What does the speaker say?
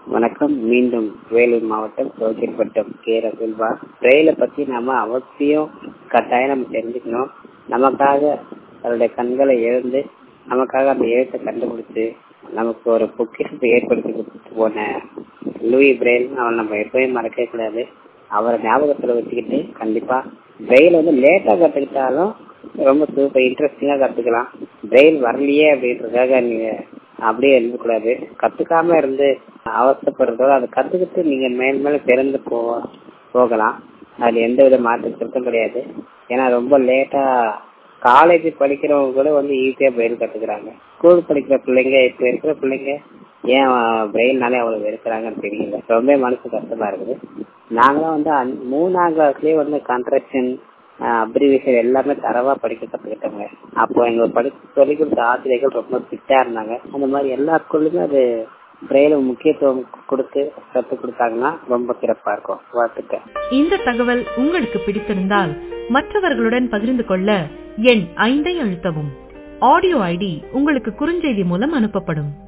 வணக்கம் மீண்டும் வேலூர் மாவட்டம் சோக்கியப்பட்டம் கே ரகுல்வா பிரெயிலை பத்தி நாம அவசியம் கட்டாயம் நம்ம தெரிஞ்சுக்கணும் நமக்காக அவருடைய கண்களை எழுந்து நமக்காக அந்த எழுத்தை கண்டுபிடிச்சு நமக்கு ஒரு பொக்கிஷத்தை ஏற்படுத்தி கொடுத்துட்டு போன லூயி பிரெயில் அவன் நம்ம எப்பயும் மறக்கவே கூடாது அவரை ஞாபகத்துல வச்சுக்கிட்டு கண்டிப்பா பிரெயில் வந்து லேட்டா கத்துக்கிட்டாலும் ரொம்ப சூப்பர் இன்ட்ரெஸ்டிங்கா கத்துக்கலாம் பிரெயில் வரலையே அப்படின்றதுக்காக நீங்க அப்படியே இருக்கக்கூடாது கத்துக்காம இருந்து அவசரப்படுறதோ அதை கத்துக்கிட்டு நீங்க மேல் மேல திறந்து போ போகலாம் அது எந்த வித மாற்றத்திற்கும் கிடையாது ஏன்னா ரொம்ப லேட்டா காலேஜ் படிக்கிறவங்க கூட வந்து ஈஸியா பிரெயில் கத்துக்கிறாங்க ஸ்கூல் படிக்கிற பிள்ளைங்க இப்ப இருக்கிற பிள்ளைங்க ஏன் பிரெயின்னாலே அவ்வளவு வெறுக்கிறாங்கன்னு தெரியல ரொம்ப மனசு கஷ்டமா இருக்குது நாங்களாம் வந்து மூணாம் கிளாஸ்லயே வந்து கன்ஸ்ட்ரக்ஷன் அப்ரிவேஷன் எல்லாமே தரவா படிக்க கத்துக்கிட்டோங்க அப்போ எங்க படி சொல்லி கொடுத்த ஆசிரியர்கள் ரொம்ப ஃபிட்டா இருந்தாங்க அந்த மாதிரி எல்லா ஸ்கூல்லுமே அது பிரெயில முக்கியத்துவம் கொடுத்து கத்து கொடுத்தாங்கன்னா ரொம்ப சிறப்பா இருக்கும் வாழ்த்துக்க இந்த தகவல் உங்களுக்கு பிடித்திருந்தால் மற்றவர்களுடன் பகிர்ந்து கொள்ள எண் ஐந்தை அழுத்தவும் ஆடியோ ஐடி உங்களுக்கு குறுஞ்செய்தி மூலம் அனுப்பப்படும்